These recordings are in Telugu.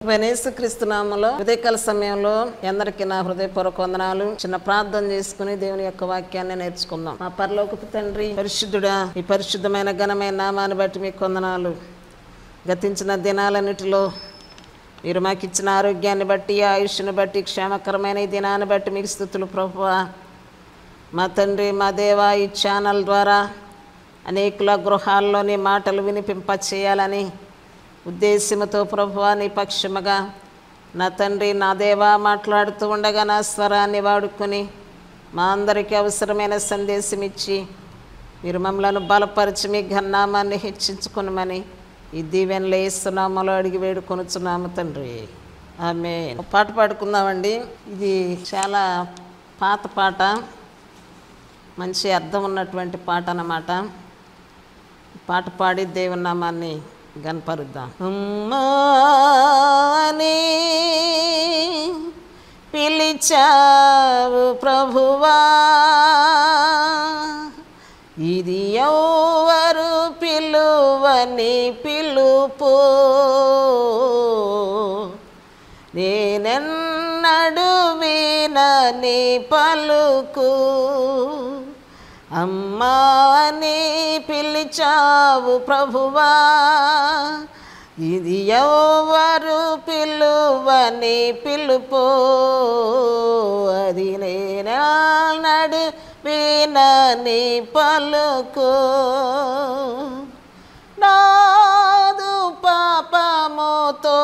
క్రీస్తునామలో ఉదయకాల సమయంలో ఎందరికీ నా హృదయపూర్వక వందనాలు చిన్న ప్రార్థన చేసుకుని దేవుని యొక్క వాక్యాన్ని నేర్చుకుందాం మా పరలోకపు తండ్రి పరిశుద్ధుడా ఈ పరిశుద్ధమైన ఘనమైన నామాన్ని బట్టి మీకు వందనాలు గతించిన దినాలన్నిటిలో మీరు మాకు ఇచ్చిన ఆరోగ్యాన్ని బట్టి ఆయుష్ను బట్టి క్షేమకరమైన ఈ దినాన్ని బట్టి మీకు స్థుతులు ప్రభువా మా తండ్రి మా దేవా ఈ ఛానల్ ద్వారా అనేకుల గృహాల్లోని మాటలు వినిపింప చేయాలని ఉద్దేశంతో ప్రభువా నీ పక్షముగా నా తండ్రి నా దేవా మాట్లాడుతూ ఉండగా నా స్వరాన్ని వాడుకొని మా అందరికీ అవసరమైన సందేశం ఇచ్చి మీరు మమ్మలను బలపరిచి మీ ఘన్నామాన్ని హెచ్చించుకునమని ఈ దీవెనలు వేస్తున్నామలో అడిగి వేడుకొనుచున్నాము తండ్రి ఆమె పాట పాడుకుందామండి ఇది చాలా పాత పాట మంచి అర్థం ఉన్నటువంటి పాట అన్నమాట పాట పాడి దేవుని నామాన్ని గనపరుద్దాం అమ్మాని పిలిచావు ప్రభువా ఇది ఎవరు పిలువని పిలుపు నేనెన్నడు వినని పలుకు అమ్మాని పిలిచావు ప్రభువా ఇది ఎవరు పిలువని పిలుపు అది నేనాడు వినని పలుకు నాదు పాపముతో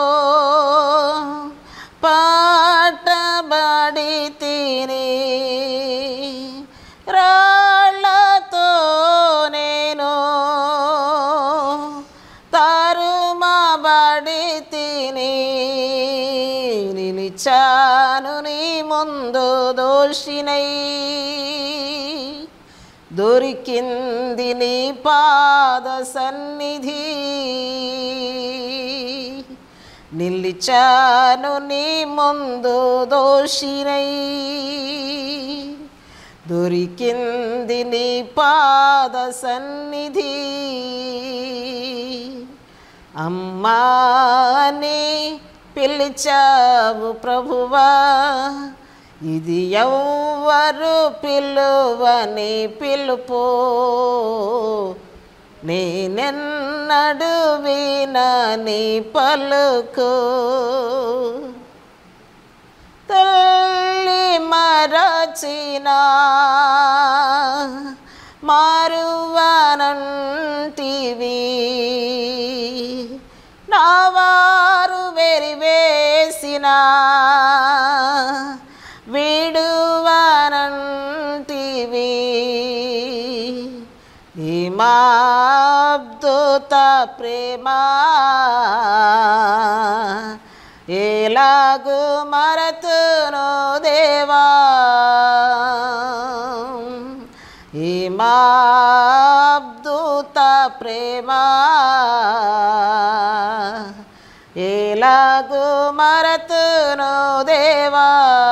పాటబడి తిని రాళ్ళతో నేను తరుమబడి తిని నిలిచాను నీ ముందు దోషినై దొరికింది నీ పాద సన్నిధి నిలిచాను నీ ముందు దోషినై దొరికింది నీ పాద సన్నిధి అమ్మాని పిలిచావు ప్రభువా ఇది ఎవ్వరు పిలువని పిలుపు నేనెన్నడు వినని పలుకు తల్లి మరచిన మారువనంటివి నా వారు వెరివేసిన విడువనంటివి ఈ మాబ్దుత ప్రేమ ఎలాగు మరతును దేవా ఈ మాబ్దుత ప్రేమ ఎలాగు మరతును దేవా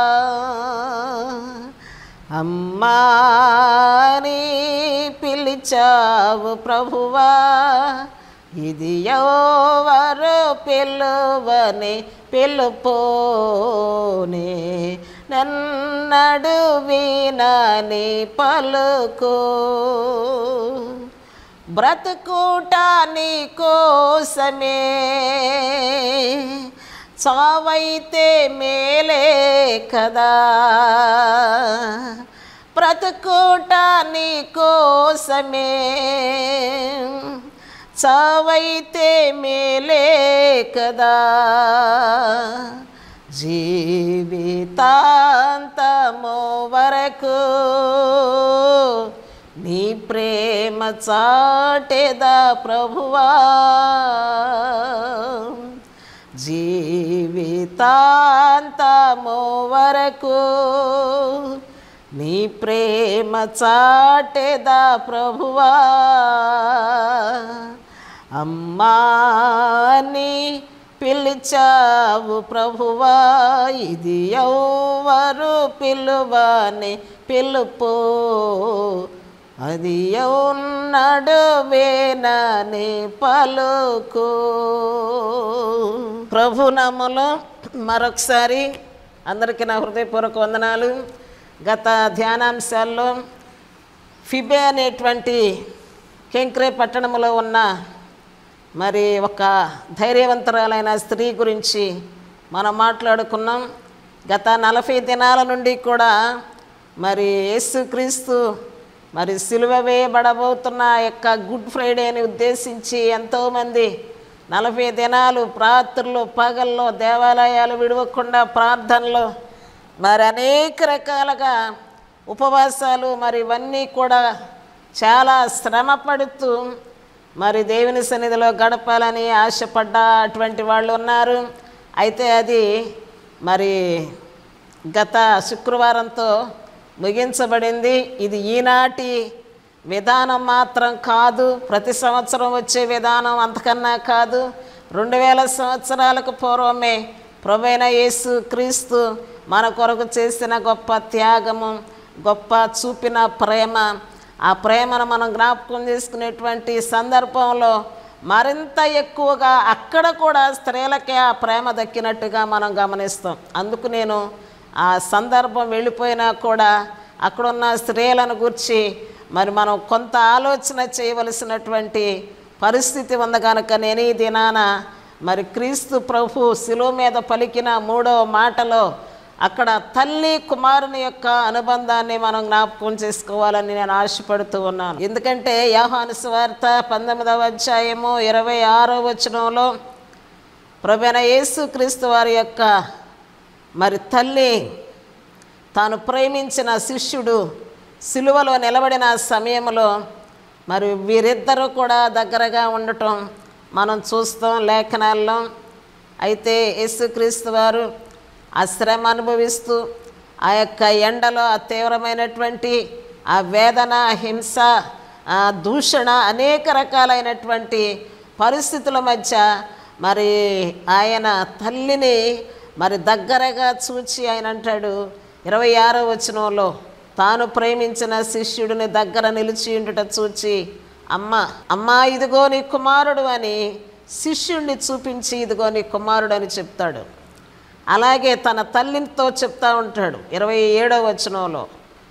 అమ్మాని పిలిచావు ప్రభువా ఇది ఎవరు పిలువని పిలుపోనే నన్నడు వినని పలుకు బ్రతుకుట నీ కోసమే చావైతే మేలే కదా బ్రతుకుట నీ కోసమే చావైతే మేలే కదా జీవితాంతము వరకు నీ ప్రేమ చాటెదా ప్రభువా జీవితాంతము వరకు నీ ప్రేమ చాటెదా ప్రభువా అమ్మాని పిలిచావు ప్రభువా ఇది ఎవ్వరు పిలువని పిలుపు అది నడువేనని పలుకు ప్రభు నామలో మరొకసారి అందరికీ నా హృదయపూర్వక వందనాలు గత ధ్యానాంశాల్లో ఫిబే అనేటువంటి కెంక్రే పట్టణంలో ఉన్న మరి ఒక ధైర్యవంతురాలైన స్త్రీ గురించి మనం మాట్లాడుకున్నాం గత నలభై దినాల నుండి కూడా మరి యేసుక్రీస్తు మరి సిలువ వేయబడబోతున్న ఆ యొక్క గుడ్ ఫ్రైడేని ఉద్దేశించి ఎంతోమంది నలభై దినాలు రాత్రులు పగల్లో దేవాలయాలు విడవకుండా ప్రార్థనలు మరి అనేక రకాలుగా ఉపవాసాలు మరి ఇవన్నీ కూడా చాలా శ్రమ పడుతూ మరి దేవుని సన్నిధిలో గడపాలని ఆశపడ్డ అటువంటి వాళ్ళు ఉన్నారు అయితే అది మరి గత శుక్రవారంతో ముగించబడింది ఇది ఈనాటి విధానం మాత్రం కాదు ప్రతి సంవత్సరం వచ్చే విధానం అంతకన్నా కాదు రెండు వేల సంవత్సరాలకు పూర్వమే ప్రభైన యేసు క్రీస్తు మన కొరకు చేసిన గొప్ప త్యాగము గొప్ప చూపిన ప్రేమ ఆ ప్రేమను మనం జ్ఞాపకం చేసుకునేటువంటి సందర్భంలో మరింత ఎక్కువగా అక్కడ కూడా స్త్రీలకే ఆ ప్రేమ దక్కినట్టుగా మనం గమనిస్తాం అందుకు నేను ఆ సందర్భం వెళ్ళిపోయినా కూడా అక్కడున్న స్త్రీలను గురించి మరి మనం కొంత ఆలోచన చేయవలసినటువంటి పరిస్థితి ఉంది కనుక నేను ఈ దినాన మరి క్రీస్తు ప్రభు శిలువ మీద పలికిన మూడో మాటలో అక్కడ తల్లి కుమారుని యొక్క అనుబంధాన్ని మనం జ్ఞాపకం చేసుకోవాలని నేను ఆశపడుతూ ఉన్నాను ఎందుకంటే యోహాను సువార్త పంతొమ్మిదవ అధ్యాయము ఇరవై ఆరో వచనంలో ప్రభైన యేసు క్రీస్తు వారి యొక్క మరి తల్లి తాను ప్రేమించిన శిష్యుడు సిలువలో నిలబడిన సమయంలో మరి వీరిద్దరూ కూడా దగ్గరగా ఉండటం మనం చూస్తాం లేఖనాల్లో అయితే యేసుక్రీస్తు వారు ఆ శ్రమ అనుభవిస్తూ ఆ యొక్క ఎండలో ఆ తీవ్రమైనటువంటి ఆ వేదన హింస ఆ దూషణ అనేక రకాలైనటువంటి పరిస్థితుల మధ్య మరి ఆయన తల్లిని మరి దగ్గరగా చూచి ఆయన అంటాడు ఇరవై ఆరో వచనంలో తాను ప్రేమించిన శిష్యుడిని దగ్గర నిలిచి ఉండుట చూచి అమ్మ అమ్మా ఇదిగో నీ కుమారుడు అని శిష్యుడిని చూపించి ఇదిగో నీ కుమారుడు అని చెప్తాడు అలాగే తన తల్లితో చెప్తా ఉంటాడు ఇరవై ఏడో వచనంలో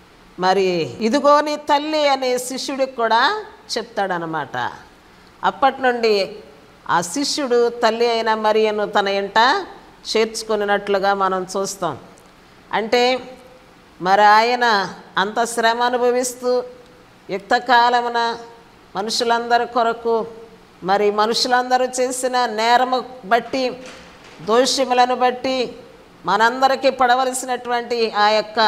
మరి ఇదిగో నీ తల్లి అనే శిష్యుడికి కూడా చెప్తాడనమాట అప్పటి నుండి ఆ శిష్యుడు తల్లి అయిన మరియను తన ఇంట చేర్చుకున్నట్లుగా మనం చూస్తాం అంటే మరి ఆయన అంత శ్రమ అనుభవిస్తూ యుక్తకాలమున మనుషులందరి కొరకు మరి మనుషులందరూ చేసిన నేరము బట్టి దోషములను బట్టి మనందరికీ పడవలసినటువంటి ఆ యొక్క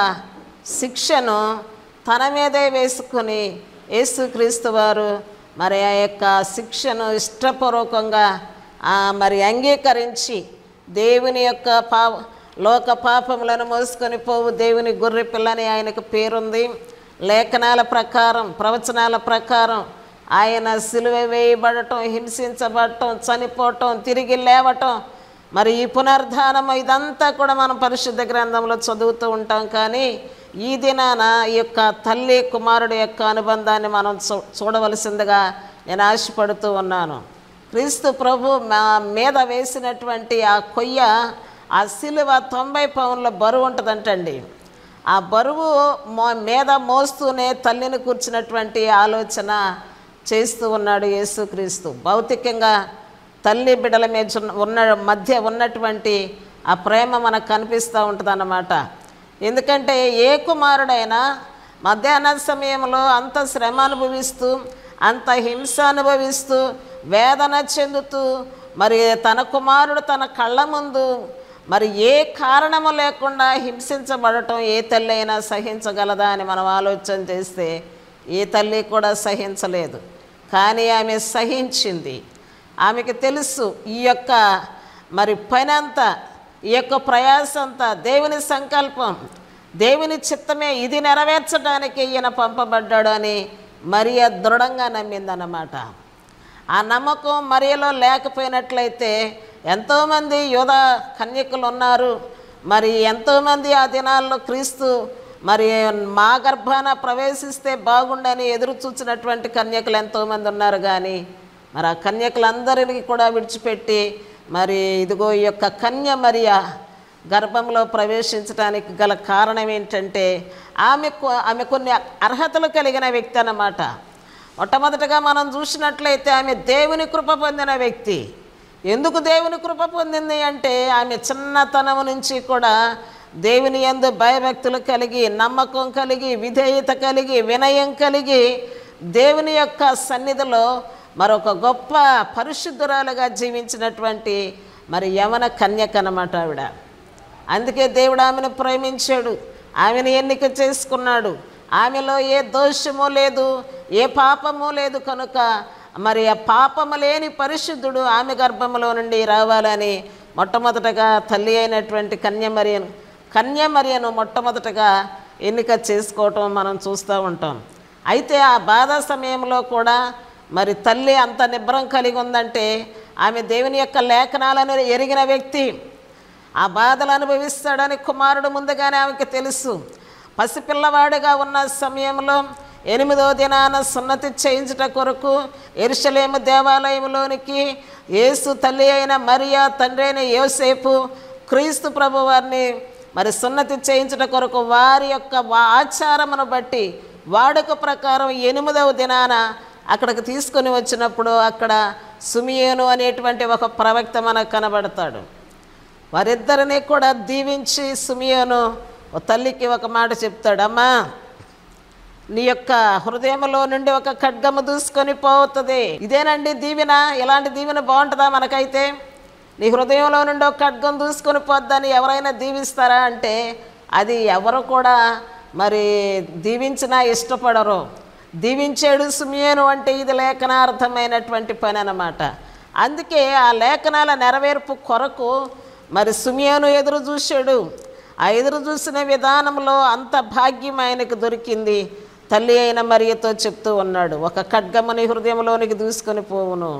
శిక్షను తన మీదే వేసుకొని యేసుక్రీస్తు వారు మరి ఆ యొక్క శిక్షను ఇష్టపూర్వకంగా ఆ మరి అంగీకరించి దేవుని యొక్క పా లోక పాపములను మోసుకొని పోవు దేవుని గొర్రె పిల్లని ఆయనకు పేరుంది లేఖనాల ప్రకారం ప్రవచనాల ప్రకారం ఆయన సిలువ వేయబడటం హింసించబడటం చనిపోవటం తిరిగి లేవటం మరి ఈ పునర్ధానం ఇదంతా కూడా మనం పరిశుద్ధ గ్రంథంలో చదువుతూ ఉంటాం కానీ ఈ దినాన ఈ యొక్క తల్లి కుమారుడు యొక్క అనుబంధాన్ని మనం చూ చూడవలసిందిగా నేను ఆశపడుతూ ఉన్నాను క్రీస్తు ప్రభు మా మీద వేసినటువంటి ఆ కొయ్య ఆ సిలువ తొంభై పౌన్ల బరువు ఉంటుందంటండి ఆ బరువు మో మీద మోస్తూనే తల్లిని కూర్చున్నటువంటి ఆలోచన చేస్తూ ఉన్నాడు యేసుక్రీస్తు భౌతికంగా తల్లి బిడ్డల మీద ఉన్న- ఉన్న మధ్య ఉన్నటువంటి ఆ ప్రేమ మనకు కనిపిస్తూ ఉంటుంది ఎందుకంటే ఏ కుమారుడైనా మధ్యాహ్న సమయంలో అంత శ్రమ అనుభవిస్తూ అంత హింస అనుభవిస్తూ వేదన చెందుతూ మరి తన కుమారుడు తన కళ్ళ ముందు మరి ఏ కారణము లేకుండా హింసించబడటం ఏ తల్లి అయినా సహించగలదా అని మనం ఆలోచన చేస్తే ఏ తల్లి కూడా సహించలేదు కానీ ఆమె సహించింది ఆమెకు తెలుసు ఈ యొక్క మరి పని అంతా ఈ యొక్క ప్రయాస అంతా దేవుని సంకల్పం దేవుని చిత్తమే ఇది నెరవేర్చడానికి ఈయన పంపబడ్డాడు అని మరియ దృఢంగా నమ్మిందన్నమాట ఆ నమ్మకం మరియలో లేకపోయినట్లయితే ఎంతోమంది యోధ కన్యకులు ఉన్నారు మరి ఎంతోమంది ఆ దినాల్లో క్రీస్తు మరి మా గర్భాన ప్రవేశిస్తే బాగుండని ఎదురు చూచినటువంటి కన్యకలు ఎంతోమంది ఉన్నారు కానీ మరి ఆ కన్యకలందరినీ కూడా విడిచిపెట్టి మరి ఇదిగో ఈ యొక్క కన్య మరియ గర్భంలో ప్రవేశించడానికి గల కారణం ఏంటంటే ఆమె కొ- ఆమె కొన్ని అర్హతలు కలిగిన వ్యక్తి అన్నమాట మొట్టమొదటగా మనం చూసినట్లయితే ఆమె దేవుని కృప పొందిన వ్యక్తి ఎందుకు దేవుని కృప పొందింది అంటే ఆమె చిన్నతనం నుంచి కూడా దేవుని యందు భయభక్తులు కలిగి నమ్మకం కలిగి విధేయత కలిగి వినయం కలిగి దేవుని యొక్క సన్నిధిలో మరొక గొప్ప పరిశుద్ధురాలుగా జీవించినటువంటి మరి యవన కన్యక అన్నమాట ఆవిడ అందుకే దేవుడు ఆమెను ప్రేమించాడు ఆమెను ఎన్నిక చేసుకున్నాడు ఆమెలో ఏ దోషము లేదు ఏ పాపము లేదు కనుక మరి ఆ పాపము లేని పరిశుద్ధుడు ఆమె గర్భములో నుండి రావాలని మొట్టమొదటగా తల్లి అయినటువంటి కన్యమరియను కన్యమరియను మొట్టమొదటగా ఎన్నిక చేసుకోవటం మనం చూస్తూ ఉంటాం అయితే ఆ బాధ సమయంలో కూడా మరి తల్లి అంత నిబ్రం కలిగి ఉందంటే ఆమె దేవుని యొక్క లేఖనాలను ఎరిగిన వ్యక్తి ఆ బాధలు అనుభవిస్తాడని కుమారుడు ముందుగానే ఆమెకి తెలుసు పసిపిల్లవాడిగా ఉన్న సమయంలో ఎనిమిదో దినాన సున్నతి చేయించుట కొరకు ఎరుషలేము దేవాలయంలోనికి యేసు తల్లి అయిన మరియా తండ్రి అయిన యోసేపు క్రీస్తు ప్రభు వారిని మరి సున్నతి చేయించుట కొరకు వారి యొక్క వా- ఆచారమును బట్టి వాడుక ప్రకారం ఎనిమిదవ దినాన అక్కడికి తీసుకొని వచ్చినప్పుడు అక్కడ సుమియోను అనేటువంటి ఒక ప్రవక్త మనకు కనబడతాడు వారిద్దరిని కూడా దీవించి సుమియోను ఓ తల్లికి ఒక మాట చెప్తాడు అమ్మా నీ యొక్క హృదయంలో నుండి ఒక ఖడ్గము దూసుకొని పోతుంది ఇదేనండి దీవెన ఇలాంటి దీవెన బాగుంటుందా మనకైతే నీ హృదయంలో నుండి ఒక ఖడ్గం దూసుకొని పోద్దని ఎవరైనా దీవిస్తారా అంటే అది ఎవరు కూడా మరి దీవించినా ఇష్టపడరు దీవించాడు సుమియోను అంటే ఇది లేఖనార్థమైనటువంటి పని అన్నమాట అందుకే ఆ లేఖనాల నెరవేర్పు కొరకు మరి సుమియోను ఎదురు చూశాడు ఆ ఎదురు చూసిన విధానంలో అంత భాగ్యం ఆయనకు దొరికింది తల్లి అయిన మరియతో చెప్తూ ఉన్నాడు ఒక ఖడ్గమని హృదయంలోనికి దూసుకొని పోవును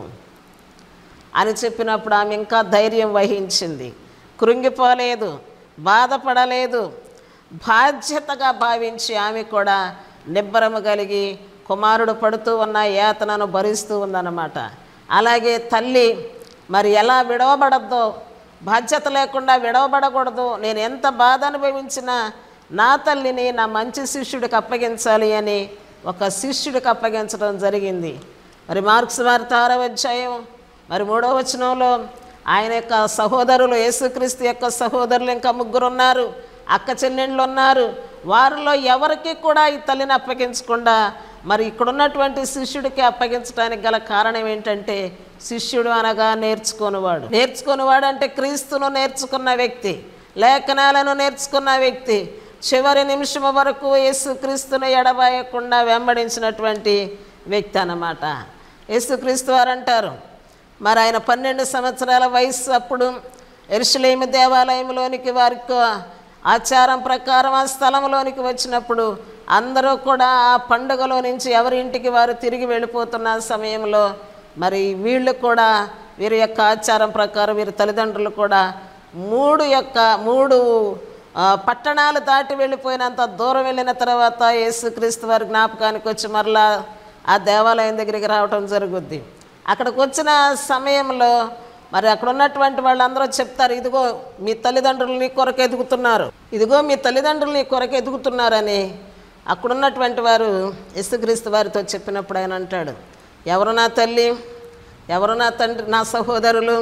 అని చెప్పినప్పుడు ఆమె ఇంకా ధైర్యం వహించింది కృంగిపోలేదు బాధపడలేదు బాధ్యతగా భావించి ఆమె కూడా నిబ్బరము కలిగి కుమారుడు పడుతూ ఉన్న యాతనను భరిస్తూ ఉందన్నమాట అలాగే తల్లి మరి ఎలా విడవబడద్దో బాధ్యత లేకుండా విడవబడకూడదు నేను ఎంత బాధ అనుభవించినా నా తల్లిని నా మంచి శిష్యుడికి అప్పగించాలి అని ఒక శిష్యుడికి అప్పగించడం జరిగింది మరి మార్క్స్ వార్త ఆరో అధ్యాయం మరి మూడో వచనంలో ఆయన యొక్క సహోదరులు యేసుక్రీస్తు యొక్క సహోదరులు ఇంకా ముగ్గురు ఉన్నారు అక్క చెల్లెండ్లు ఉన్నారు వారిలో ఎవరికి కూడా ఈ తల్లిని అప్పగించకుండా మరి ఇక్కడ ఉన్నటువంటి శిష్యుడికి అప్పగించడానికి గల కారణం ఏంటంటే శిష్యుడు అనగా నేర్చుకునేవాడు నేర్చుకునేవాడు అంటే క్రీస్తును నేర్చుకున్న వ్యక్తి లేఖనాలను నేర్చుకున్న వ్యక్తి చివరి నిమిషం వరకు యేసుక్రీస్తును ఎడబాయకుండా వెంబడించినటువంటి వ్యక్తి అన్నమాట యేసుక్రీస్తు వారు అంటారు మరి ఆయన పన్నెండు సంవత్సరాల వయస్సు అప్పుడు ఎరుసలేము దేవాలయంలోనికి వారికి ఆచారం ప్రకారం ఆ స్థలంలోనికి వచ్చినప్పుడు అందరూ కూడా ఆ పండుగలో నుంచి ఎవరి ఇంటికి వారు తిరిగి వెళ్ళిపోతున్న సమయంలో మరి వీళ్ళు కూడా వీరి యొక్క ఆచారం ప్రకారం వీరి తల్లిదండ్రులు కూడా మూడు యొక్క మూడు ఆ, పట్టణాలు దాటి వెళ్ళిపోయినంత దూరం వెళ్ళిన తర్వాత యేసుక్రీస్తు వారి జ్ఞాపకానికి వచ్చి మరలా ఆ దేవాలయం దగ్గరికి రావటం జరుగుద్ది అక్కడికి వచ్చిన సమయంలో మరి అక్కడ ఉన్నటువంటి వాళ్ళందరూ చెప్తారు ఇదిగో మీ తల్లిదండ్రులు నీ కొరకు ఎదుగుతున్నారు ఇదిగో మీ తల్లిదండ్రులు నీ కొరకు ఎదుగుతున్నారని అక్కడ ఉన్నటువంటి వారు యేసుక్రీస్తు వారితో చెప్పినప్పుడు ఆయన అంటాడు ఎవరు నా తల్లి ఎవరు నా తండ్రి నా సహోదరులు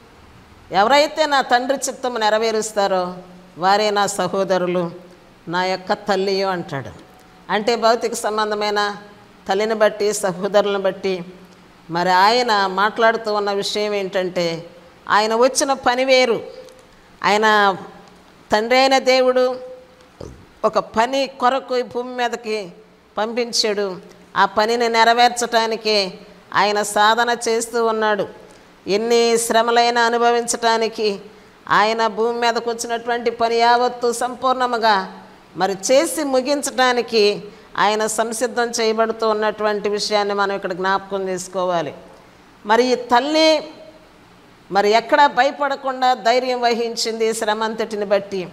ఎవరైతే నా తండ్రి చిత్తము నెరవేరుస్తారో వారే నా సహోదరులు నా యొక్క తల్లియో అంటాడు అంటే భౌతిక సంబంధమైన తల్లిని బట్టి సహోదరులను బట్టి మరి ఆయన మాట్లాడుతూ ఉన్న విషయం ఏంటంటే ఆయన వచ్చిన పని వేరు ఆయన తండ్రి అయిన దేవుడు ఒక పని కొరకు ఈ భూమి మీదకి పంపించాడు ఆ పనిని నెరవేర్చటానికి ఆయన సాధన చేస్తూ ఉన్నాడు ఎన్ని శ్రమలైనా అనుభవించటానికి ఆయన భూమి మీదకు వచ్చినటువంటి పని యావత్తు సంపూర్ణముగా మరి చేసి ముగించడానికి ఆయన సంసిద్ధం చేయబడుతూ ఉన్నటువంటి విషయాన్ని మనం ఇక్కడ జ్ఞాపకం చేసుకోవాలి మరి ఈ తల్లి మరి ఎక్కడ భయపడకుండా ధైర్యం వహించింది శ్రమ అంతటిని బట్టి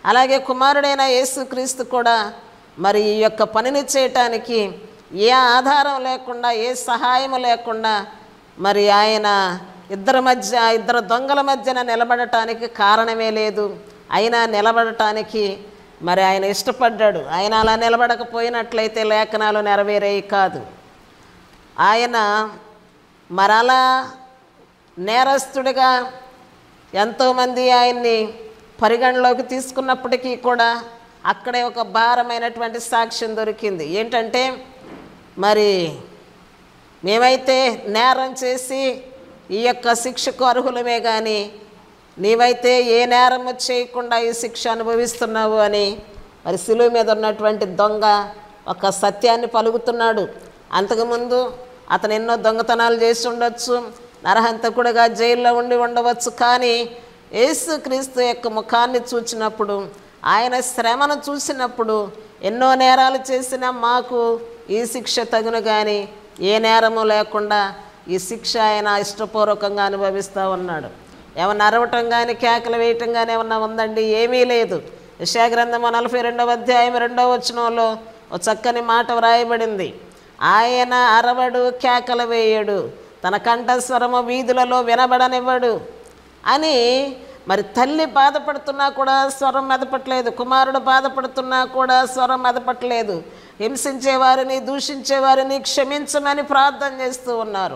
అలాగే కుమారుడైన యేసుక్రీస్తు కూడా మరి ఈ యొక్క పనిని చేయటానికి ఏ ఆధారం లేకుండా ఏ సహాయం లేకుండా మరి ఆయన ఇద్దరి మధ్య ఇద్దరు దొంగల మధ్యన నిలబడటానికి కారణమే లేదు అయినా నిలబడటానికి మరి ఆయన ఇష్టపడ్డాడు ఆయన అలా నిలబడకపోయినట్లయితే లేఖనాలు నెరవేరేవి కాదు ఆయన మరలా నేరస్తుడిగా ఎంతోమంది ఆయన్ని పరిగణలోకి తీసుకున్నప్పటికీ కూడా అక్కడే ఒక భారమైనటువంటి సాక్ష్యం దొరికింది ఏంటంటే మరి మేమైతే నేరం చేసి ఈ యొక్క శిక్షకు అర్హులమే కానీ నీవైతే ఏ నేరము చేయకుండా ఈ శిక్ష అనుభవిస్తున్నావు అని మరి సిలువ మీద ఉన్నటువంటి దొంగ ఒక సత్యాన్ని పలుకుతున్నాడు అంతకుముందు అతను ఎన్నో దొంగతనాలు చేసి ఉండొచ్చు నరహంతకుడుగా జైల్లో ఉండి ఉండవచ్చు కానీ యేసుక్రీస్తు యొక్క ముఖాన్ని చూచినప్పుడు ఆయన శ్రమను చూసినప్పుడు ఎన్నో నేరాలు చేసిన మాకు ఈ శిక్ష తగును కానీ ఏ నేరము లేకుండా ఈ శిక్ష ఆయన ఇష్టపూర్వకంగా అనుభవిస్తూ ఉన్నాడు ఏమన్నా అరవటం కానీ కేకలు వేయటం కానీ ఏమన్నా ఉందండి ఏమీ లేదు యశాగ్రంథము నలభై రెండవ అధ్యాయం రెండవ వచనంలో ఒక చక్కని మాట వ్రాయబడింది ఆయన అరవడు కేకలు వేయడు తన కంఠస్వరము వీధులలో వినబడనివ్వడు అని మరి తల్లి బాధపడుతున్నా కూడా స్వరం మెదపట్లేదు కుమారుడు బాధపడుతున్నా కూడా స్వరం మెదపట్లేదు హింసించే వారిని దూషించే వారిని క్షమించమని ప్రార్థన చేస్తూ ఉన్నారు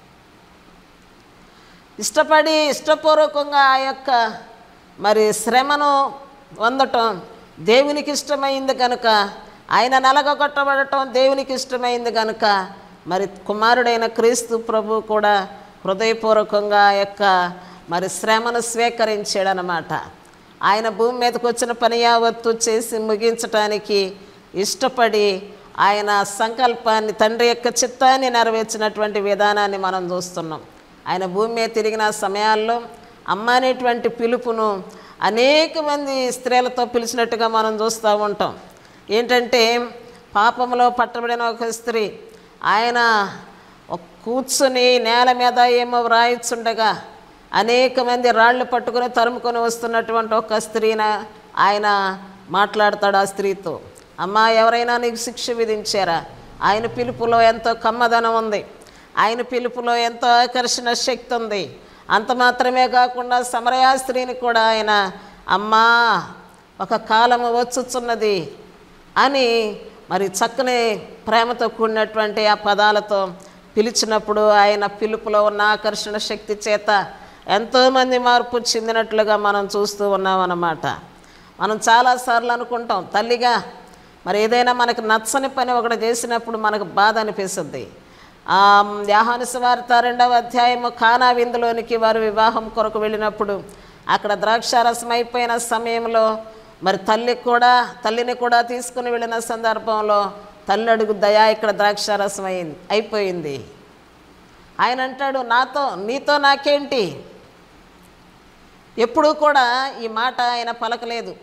ఇష్టపడి ఇష్టపూర్వకంగా ఆ యొక్క మరి శ్రమను పొందటం దేవునికి ఇష్టమైంది కనుక ఆయన నలగొట్టబడటం దేవునికి ఇష్టమైంది కనుక మరి కుమారుడైన క్రీస్తు ప్రభు కూడా హృదయపూర్వకంగా ఆ యొక్క మరి శ్రమను స్వీకరించాడనమాట ఆయన భూమి మీదకి వచ్చిన పని యావత్తు చేసి ముగించటానికి ఇష్టపడి ఆయన సంకల్పాన్ని తండ్రి యొక్క చిత్తాన్ని నెరవేర్చినటువంటి విధానాన్ని మనం చూస్తున్నాం ఆయన భూమి మీద తిరిగిన సమయాల్లో అమ్మ అనేటువంటి పిలుపును అనేక మంది స్త్రీలతో పిలిచినట్టుగా మనం చూస్తూ ఉంటాం ఏంటంటే పాపంలో పట్టబడిన ఒక స్త్రీ ఆయన ఒక కూర్చుని నేల మీద ఏమో వ్రాయిచుండగా అనేక మంది రాళ్ళు పట్టుకొని తరుముకొని వస్తున్నటువంటి ఒక స్త్రీన ఆయన మాట్లాడతాడు ఆ స్త్రీతో అమ్మా ఎవరైనా నీకు శిక్ష విధించారా ఆయన పిలుపులో ఎంతో కమ్మదనం ఉంది ఆయన పిలుపులో ఎంతో ఆకర్షణ శక్తి ఉంది అంత మాత్రమే కాకుండా సమరయా స్త్రీని కూడా ఆయన అమ్మా ఒక కాలము వచ్చుచున్నది అని మరి చక్కని ప్రేమతో కూడినటువంటి ఆ పదాలతో పిలిచినప్పుడు ఆయన పిలుపులో ఉన్న ఆకర్షణ శక్తి చేత ఎంతోమంది మార్పు చెందినట్లుగా మనం చూస్తూ ఉన్నామన్నమాట మనం చాలాసార్లు అనుకుంటాం తల్లిగా మరి ఏదైనా మనకు నచ్చని పని ఒకటి చేసినప్పుడు మనకు బాధ అనిపిస్తుంది యాహాను వార్త రెండవ అధ్యాయము కానా విందులోనికి వారు వివాహం కొరకు వెళ్ళినప్పుడు అక్కడ ద్రాక్షారసం అయిపోయిన సమయంలో మరి తల్లి కూడా తల్లిని కూడా తీసుకుని వెళ్ళిన సందర్భంలో తల్లి అడుగు దయా ఇక్కడ ద్రాక్షారసం అయింది అయిపోయింది ఆయన అంటాడు నాతో నీతో నాకేంటి ఎప్పుడూ కూడా ఈ మాట ఆయన పలకలేదు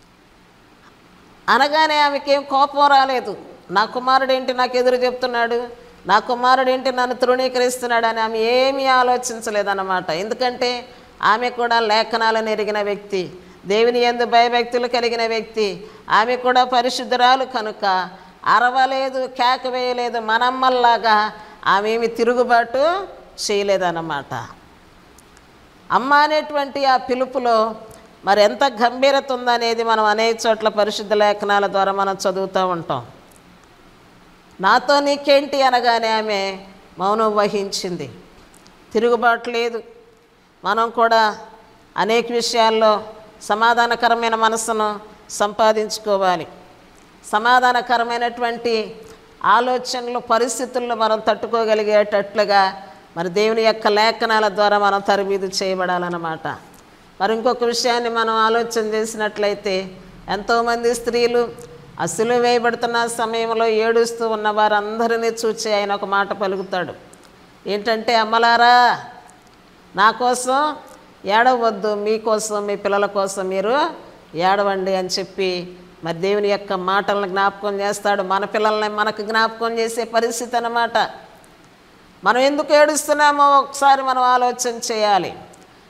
అనగానే ఆమెకేం కోపం రాలేదు నా కుమారుడు ఏంటి నాకు ఎదురు చెప్తున్నాడు నా కుమారుడు ఏంటి నన్ను తృణీకరిస్తున్నాడు అని ఆమె ఏమీ ఆలోచించలేదన్నమాట ఎందుకంటే ఆమె కూడా లేఖనాలను ఎరిగిన వ్యక్తి దేవుని ఎందు భయభక్తులు కలిగిన వ్యక్తి ఆమె కూడా పరిశుద్ధురాలు కనుక అరవలేదు కేక వేయలేదు మనమ్మల్లాగా ఆమె ఏమి తిరుగుబాటు చేయలేదన్నమాట అమ్మ అనేటువంటి ఆ పిలుపులో మరి ఎంత గంభీరత ఉందనేది మనం అనేక చోట్ల పరిశుద్ధ లేఖనాల ద్వారా మనం చదువుతూ ఉంటాం నాతో నీకేంటి అనగానే ఆమె మౌనం వహించింది తిరుగుబాటు లేదు మనం కూడా అనేక విషయాల్లో సమాధానకరమైన మనసును సంపాదించుకోవాలి సమాధానకరమైనటువంటి ఆలోచనలు పరిస్థితులను మనం తట్టుకోగలిగేటట్లుగా మరి దేవుని యొక్క లేఖనాల ద్వారా మనం తరబీదు చేయబడాలన్నమాట మరి ఇంకొక విషయాన్ని మనం ఆలోచన చేసినట్లయితే ఎంతోమంది స్త్రీలు అసలు వేయబడుతున్న సమయంలో ఏడుస్తూ ఉన్న వారందరినీ చూచి ఆయన ఒక మాట పలుకుతాడు ఏంటంటే అమ్మలారా నా కోసం ఏడవద్దు మీకోసం మీ పిల్లల కోసం మీరు ఏడవండి అని చెప్పి మరి దేవుని యొక్క మాటలను జ్ఞాపకం చేస్తాడు మన పిల్లల్ని మనకు జ్ఞాపకం చేసే పరిస్థితి అన్నమాట మనం ఎందుకు ఏడుస్తున్నామో ఒకసారి మనం ఆలోచన చేయాలి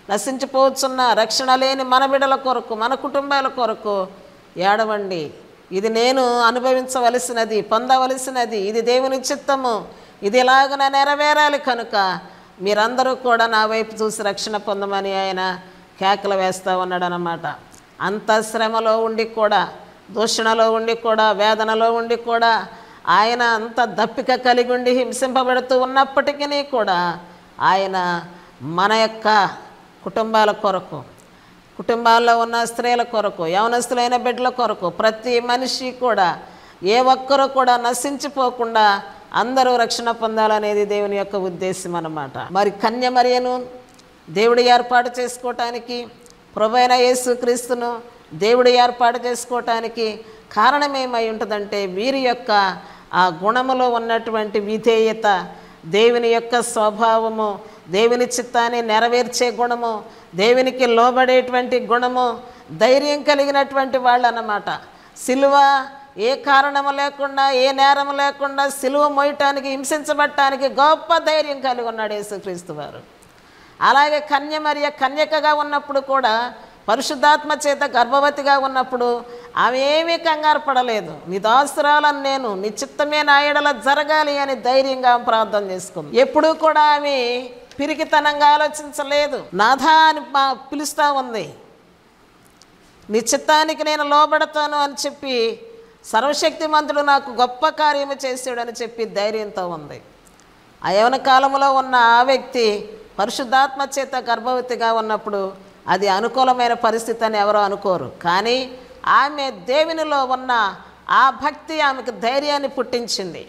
నశించిపోతున్న రక్షణ లేని మన బిడల కొరకు మన కుటుంబాల కొరకు ఏడవండి ఇది నేను అనుభవించవలసినది పొందవలసినది ఇది దేవుని చిత్తము ఇది ఇలాగన నెరవేరాలి కనుక మీరందరూ కూడా నా వైపు చూసి రక్షణ పొందమని ఆయన కేకలు వేస్తూ ఉన్నాడు అన్నమాట అంత శ్రమలో ఉండి కూడా దూషణలో ఉండి కూడా వేదనలో ఉండి కూడా ఆయన అంత దప్పిక కలిగి ఉండి హింసింపబడుతూ ఉన్నప్పటికీ కూడా ఆయన మన యొక్క కుటుంబాల కొరకు కుటుంబాల్లో ఉన్న స్త్రీల కొరకు యవనస్తులైన బిడ్డల కొరకు ప్రతి మనిషి కూడా ఏ ఒక్కరూ కూడా నశించిపోకుండా అందరూ రక్షణ పొందాలనేది దేవుని యొక్క ఉద్దేశం అన్నమాట మరి కన్యమరియను దేవుడు ఏర్పాటు చేసుకోవటానికి ప్రభైన యేసు క్రీస్తును దేవుడు ఏర్పాటు చేసుకోవటానికి కారణమేమై ఉంటుందంటే వీరి యొక్క ఆ గుణములో ఉన్నటువంటి విధేయత దేవుని యొక్క స్వభావము దేవుని చిత్తాన్ని నెరవేర్చే గుణము దేవునికి లోబడేటువంటి గుణము ధైర్యం కలిగినటువంటి వాళ్ళు అన్నమాట సిలువ ఏ కారణము లేకుండా ఏ నేరము లేకుండా సిలువ మోయటానికి హింసించబడటానికి గొప్ప ధైర్యం కలిగి ఉన్నాడు యేసుక్రీస్తు వారు అలాగే కన్య మరియ కన్యకగా ఉన్నప్పుడు కూడా పరిశుద్ధాత్మ చేత గర్భవతిగా ఉన్నప్పుడు ఆమె ఏమీ కంగారు పడలేదు నీ దాసురాలను నేను నీ చిత్తమే నా ఎడల జరగాలి అని ధైర్యంగా ఆమె ప్రార్థన చేసుకుంది ఎప్పుడూ కూడా ఆమె పిరికితనంగా ఆలోచించలేదు నాథా అని మా- పిలుస్తూ ఉంది నీ చిత్తానికి నేను లోబడతాను అని చెప్పి సర్వశక్తిమంతుడు నాకు గొప్ప కార్యము చేసాడని చెప్పి ధైర్యంతో ఉంది ఆ యవన కాలంలో ఉన్న ఆ వ్యక్తి పరిశుద్ధాత్మ చేత గర్భవతిగా ఉన్నప్పుడు అది అనుకూలమైన పరిస్థితి అని ఎవరో అనుకోరు కానీ ఆమె దేవునిలో ఉన్న ఆ భక్తి ఆమెకు ధైర్యాన్ని పుట్టించింది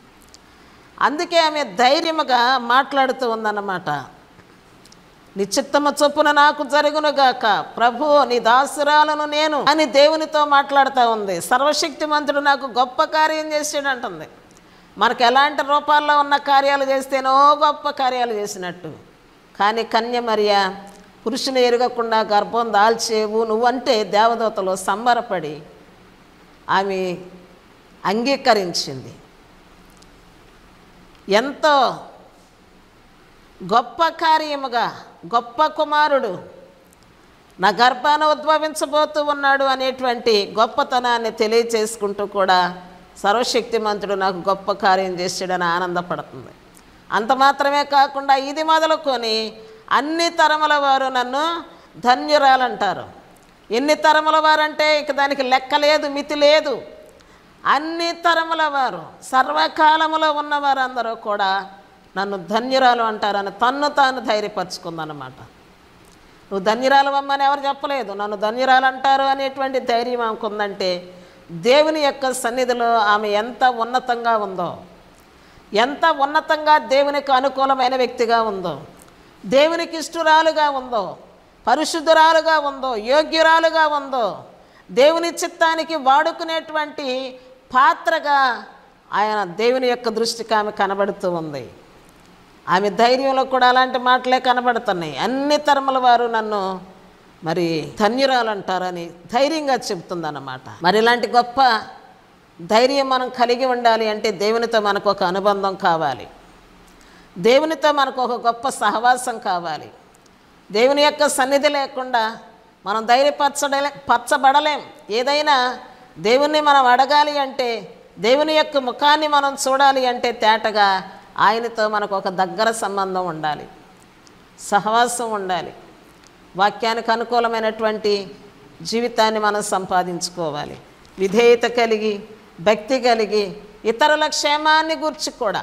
అందుకే ఆమె ధైర్యముగా మాట్లాడుతూ ఉందన్నమాట నీ చిత్తమ చొప్పున నాకు జరుగునుగాక ప్రభు నీ దాసురాలను నేను అని దేవునితో మాట్లాడుతూ ఉంది సర్వశక్తిమంతుడు నాకు గొప్ప కార్యం చేసాడంటుంది మనకు ఎలాంటి రూపాల్లో ఉన్న కార్యాలు చేస్తేనో గొప్ప కార్యాలు చేసినట్టు కానీ కన్య మరియ పురుషుని ఎరగకుండా గర్భం దాల్చేవు నువ్వంటే దేవదూతలు సంబరపడి ఆమె అంగీకరించింది ఎంతో గొప్ప కార్యముగా గొప్ప కుమారుడు నా గర్భాన ఉద్భవించబోతూ ఉన్నాడు అనేటువంటి గొప్పతనాన్ని తెలియచేసుకుంటూ కూడా సర్వశక్తిమంతుడు నాకు గొప్ప కార్యం చేసాడని ఆనందపడుతుంది అంత మాత్రమే కాకుండా ఇది మొదలుకొని అన్ని తరముల వారు నన్ను ధన్యురాలంటారు ఎన్ని తరముల వారంటే ఇక దానికి లెక్క లేదు మితి లేదు అన్ని తరముల వారు సర్వకాలములో ఉన్నవారందరూ కూడా నన్ను ధన్యురాలు అంటారని తన్ను తాను ధైర్యపరుచుకుందన్నమాట నువ్వు ధన్యురాలు అమ్మని ఎవరు చెప్పలేదు నన్ను ధన్యురాలు అంటారు అనేటువంటి ధైర్యం ఆమెకు ఉందంటే దేవుని యొక్క సన్నిధిలో ఆమె ఎంత ఉన్నతంగా ఉందో ఎంత ఉన్నతంగా దేవునికి అనుకూలమైన వ్యక్తిగా ఉందో దేవునికి ఇష్టురాలుగా ఉందో పరిశుద్ధురాలుగా ఉందో యోగ్యురాలుగా ఉందో దేవుని చిత్తానికి వాడుకునేటువంటి పాత్రగా ఆయన దేవుని యొక్క దృష్టికి ఆమె కనబడుతూ ఉంది ఆమె ధైర్యంలో కూడా అలాంటి మాటలే కనబడుతున్నాయి అన్ని తరముల వారు నన్ను మరి ధన్యురాలు అంటారని ధైర్యంగా చెబుతుందన్నమాట మరి ఇలాంటి గొప్ప ధైర్యం మనం కలిగి ఉండాలి అంటే దేవునితో మనకు ఒక అనుబంధం కావాలి దేవునితో మనకు ఒక గొప్ప సహవాసం కావాలి దేవుని యొక్క సన్నిధి లేకుండా మనం ధైర్యపరచడలే పరచబడలేం ఏదైనా దేవుణ్ణి మనం అడగాలి అంటే దేవుని యొక్క ముఖాన్ని మనం చూడాలి అంటే తేటగా ఆయనతో మనకు ఒక దగ్గర సంబంధం ఉండాలి సహవాసం ఉండాలి వాక్యానికి అనుకూలమైనటువంటి జీవితాన్ని మనం సంపాదించుకోవాలి విధేయత కలిగి భక్తి కలిగి ఇతరుల క్షేమాన్ని గుర్చి కూడా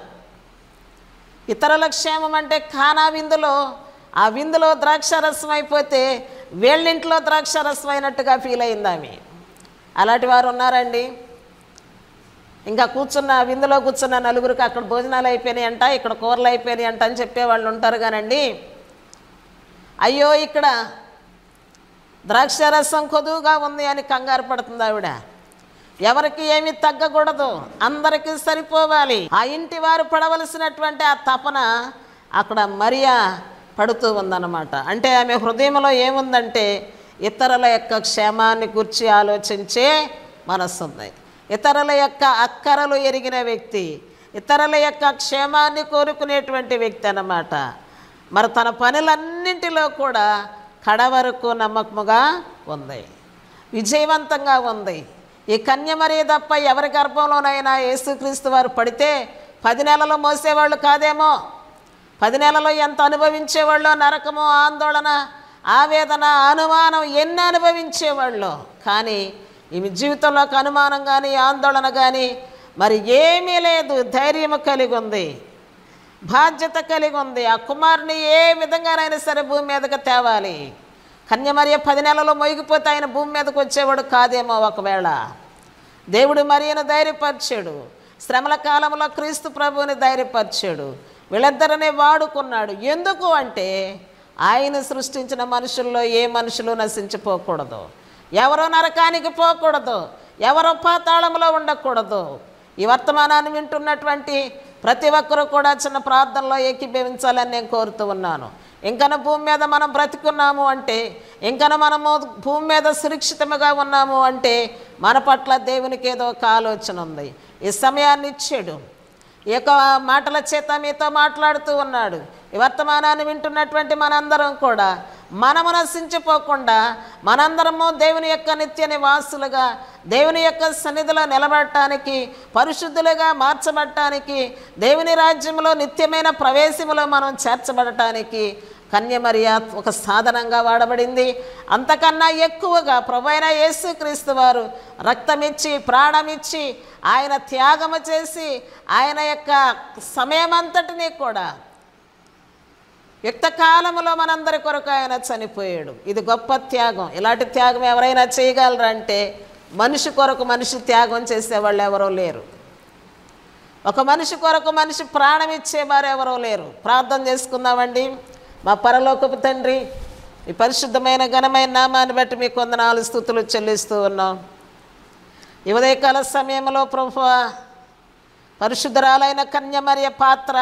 ఇతరుల క్షేమం అంటే ఖానా విందులో ఆ విందులో ద్రాక్షారసం అయిపోతే వీళ్ళింట్లో ద్రాక్షారసం అయినట్టుగా ఫీల్ అయింది ఆమె అలాంటి వారు ఉన్నారండి ఇంకా కూర్చున్న విందులో కూర్చున్న నలుగురికి అక్కడ భోజనాలు అయిపోయినాయి అంట ఇక్కడ కూరలు అయిపోయినాయి అంట అని చెప్పేవాళ్ళు ఉంటారు కానండి అయ్యో ఇక్కడ ద్రాక్షారసం కొదువుగా ఉంది అని కంగారు పడుతుంది ఆవిడ ఎవరికి ఏమీ తగ్గకూడదు అందరికీ సరిపోవాలి ఆ ఇంటి వారు పడవలసినటువంటి ఆ తపన అక్కడ మరియా పడుతూ ఉందన్నమాట అంటే ఆమె హృదయంలో ఏముందంటే ఇతరుల యొక్క క్షేమాన్ని గురించి ఆలోచించే మనస్సు ఉంది ఇతరుల యొక్క అక్కరలు ఎరిగిన వ్యక్తి ఇతరుల యొక్క క్షేమాన్ని కోరుకునేటువంటి వ్యక్తి అన్నమాట మరి తన పనులన్నింటిలో కూడా కడ వరకు నమ్మకముగా ఉంది విజయవంతంగా ఉంది ఈ కన్యమరి తప్ప ఎవరి గర్భంలోనైనా యేసుక్రీస్తు వారు పడితే పది నెలలు మోసేవాళ్ళు కాదేమో పది నెలలో ఎంత అనుభవించేవాళ్ళు నరకము ఆందోళన ఆవేదన అనుమానం ఎన్ని అనుభవించేవాళ్ళు కానీ ఈమె జీవితంలోకి అనుమానం కానీ ఆందోళన కానీ మరి ఏమీ లేదు ధైర్యము కలిగి ఉంది బాధ్యత కలిగి ఉంది ఆ కుమారుని ఏ విధంగానైనా సరే భూమి మీదకి తేవాలి కన్యమర్య పది నెలలో మొగిపోతే ఆయన భూమి మీదకి వచ్చేవాడు కాదేమో ఒకవేళ దేవుడు మరియను ధైర్యపరిచాడు శ్రమల కాలంలో క్రీస్తు ప్రభువుని ధైర్యపరిచాడు వీళ్ళిద్దరిని వాడుకున్నాడు ఎందుకు అంటే ఆయన సృష్టించిన మనుషుల్లో ఏ మనుషులు నశించిపోకూడదు ఎవరో నరకానికి పోకూడదు ఎవరో పాతాళంలో ఉండకూడదు ఈ వర్తమానాన్ని వింటున్నటువంటి ప్రతి ఒక్కరూ కూడా చిన్న ప్రార్థనలో ఏకీభవించాలని నేను కోరుతూ ఉన్నాను ఇంకన భూమి మీద మనం బ్రతికున్నాము అంటే ఇంకన మనము భూమి మీద సురక్షితముగా ఉన్నాము అంటే మన పట్ల దేవునికి ఏదో ఒక ఆలోచన ఉంది ఈ సమయాన్ని ఇచ్చాడు ఈ యొక్క మాటల చేత మీతో మాట్లాడుతూ ఉన్నాడు ఈ వర్తమానాన్ని వింటున్నటువంటి మనందరం కూడా మనము నశించిపోకుండా మనందరము దేవుని యొక్క నిత్య నివాసులుగా దేవుని యొక్క సన్నిధిలో నిలబడటానికి పరిశుద్ధులుగా మార్చబడటానికి దేవుని రాజ్యంలో నిత్యమైన ప్రవేశములో మనం చేర్చబడటానికి కన్యమర్య ఒక సాధనంగా వాడబడింది అంతకన్నా ఎక్కువగా ప్రభైన యేసుక్రీస్తు వారు రక్తమిచ్చి ప్రాణమిచ్చి ఆయన త్యాగము చేసి ఆయన యొక్క సమయమంతటినీ కూడా యుక్త కాలములో మనందరి కొరకు ఆయన చనిపోయాడు ఇది గొప్ప త్యాగం ఇలాంటి త్యాగం ఎవరైనా చేయగలరంటే మనిషి కొరకు మనిషి త్యాగం చేసేవాళ్ళు ఎవరో లేరు ఒక మనిషి కొరకు మనిషి ప్రాణం ఇచ్చేవారు ఎవరో లేరు ప్రార్థన చేసుకుందామండి మా పరలోకపు తండ్రి ఈ పరిశుద్ధమైన ఘనమైన నామాన్ని బట్టి మీకు వందనాలు స్థుతులు చెల్లిస్తూ ఉన్నాం ఈ ఉదయకాల సమయంలో ప్రభు పరిశుద్ధరాలైన కన్యమర్య పాత్ర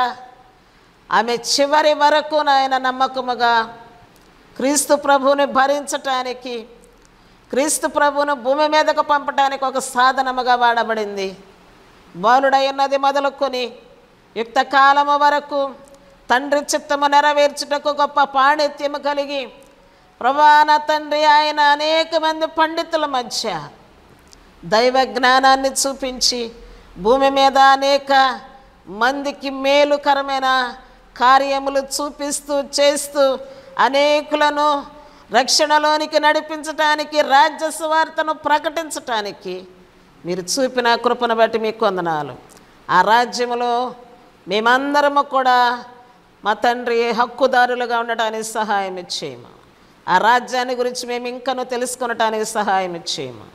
ఆమె చివరి వరకు నాయన నమ్మకముగా క్రీస్తు ప్రభువుని భరించటానికి క్రీస్తు ప్రభువును భూమి మీదకు పంపటానికి ఒక సాధనముగా వాడబడింది బాలుడైనది మొదలుకొని యుక్త కాలము వరకు తండ్రి చిత్తము నెరవేర్చుటకు గొప్ప పాండిత్యము కలిగి ప్రభాన తండ్రి ఆయన అనేక మంది పండితుల మధ్య దైవ జ్ఞానాన్ని చూపించి భూమి మీద అనేక మందికి మేలుకరమైన కార్యములు చూపిస్తూ చేస్తూ అనేకులను రక్షణలోనికి నడిపించటానికి రాజ్య సువార్తను ప్రకటించటానికి మీరు చూపిన కృపను బట్టి మీకు వందనాలు ఆ రాజ్యములో మేమందరము కూడా మా తండ్రి హక్కుదారులుగా ఉండటానికి సహాయం ఇచ్చేయము ఆ రాజ్యాన్ని గురించి మేము ఇంకనూ తెలుసుకొనటానికి సహాయం ఇచ్చేయము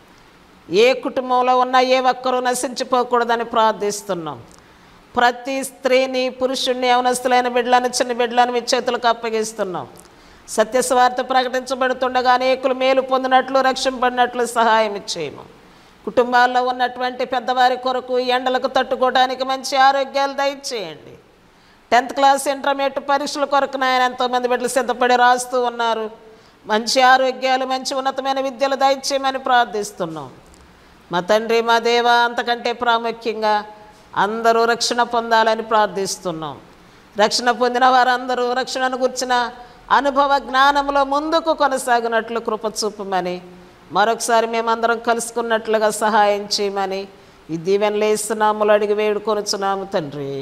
ఏ కుటుంబంలో ఉన్న ఏ ఒక్కరూ నశించిపోకూడదని ప్రార్థిస్తున్నాం ప్రతి స్త్రీని పురుషుణ్ణి అవనస్తులైన బిడ్డలను చిన్న బిడ్డలను మీ చేతులకు అప్పగిస్తున్నాం సత్యస్వార్త ప్రకటించబడుతుండగా అనేకులు మేలు పొందినట్లు రక్షింపడినట్లు సహాయం ఇచ్చేయము కుటుంబాల్లో ఉన్నటువంటి పెద్దవారి కొరకు ఈ ఎండలకు తట్టుకోవడానికి మంచి ఆరోగ్యాలు దయచేయండి టెన్త్ క్లాస్ ఇంటర్మీడియట్ పరీక్షల కొరకు నాయన ఎంతోమంది బిడ్డలు సిద్ధపడి రాస్తూ ఉన్నారు మంచి ఆరోగ్యాలు మంచి ఉన్నతమైన విద్యలు దయచేయమని ప్రార్థిస్తున్నాం మా తండ్రి మా దేవ అంతకంటే ప్రాముఖ్యంగా అందరూ రక్షణ పొందాలని ప్రార్థిస్తున్నాం రక్షణ పొందిన వారందరూ రక్షణను గుర్చిన అనుభవ జ్ఞానంలో ముందుకు కొనసాగినట్లు కృప చూపమని మరొకసారి మేమందరం కలుసుకున్నట్లుగా సహాయం చేయమని ఈ దీవెనలు వేస్తున్నాములు అడిగి వేడుకొనుచున్నాము తండ్రి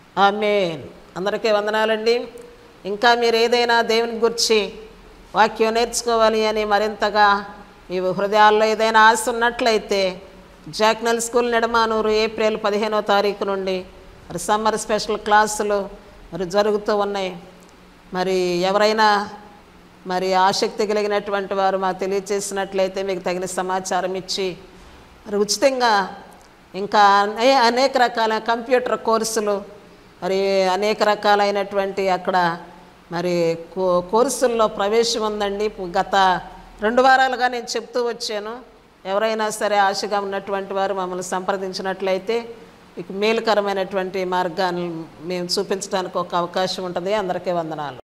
ఆమెన్ అందరికీ వందనాలండి ఇంకా మీరు ఏదైనా దేవుని గురించి వాక్యం నేర్చుకోవాలి అని మరింతగా మీ హృదయాల్లో ఏదైనా ఆశ ఉన్నట్లయితే జాక్నల్ స్కూల్ నెడమానూరు ఏప్రిల్ పదిహేనో తారీఖు నుండి మరి సమ్మర్ స్పెషల్ క్లాసులు మరి జరుగుతూ ఉన్నాయి మరి ఎవరైనా మరి ఆసక్తి కలిగినటువంటి వారు మాకు తెలియచేసినట్లయితే మీకు తగిన సమాచారం ఇచ్చి మరి ఉచితంగా ఇంకా అనే అనేక రకాల కంప్యూటర్ కోర్సులు మరి అనేక రకాలైనటువంటి అక్కడ మరి కో కోర్సుల్లో ప్రవేశం ఉందండి గత రెండు వారాలుగా నేను చెప్తూ వచ్చాను ఎవరైనా సరే ఆశగా ఉన్నటువంటి వారు మమ్మల్ని సంప్రదించినట్లయితే మీకు మేలుకరమైనటువంటి మార్గాన్ని మేము చూపించడానికి ఒక అవకాశం ఉంటుంది అందరికీ వందనాలు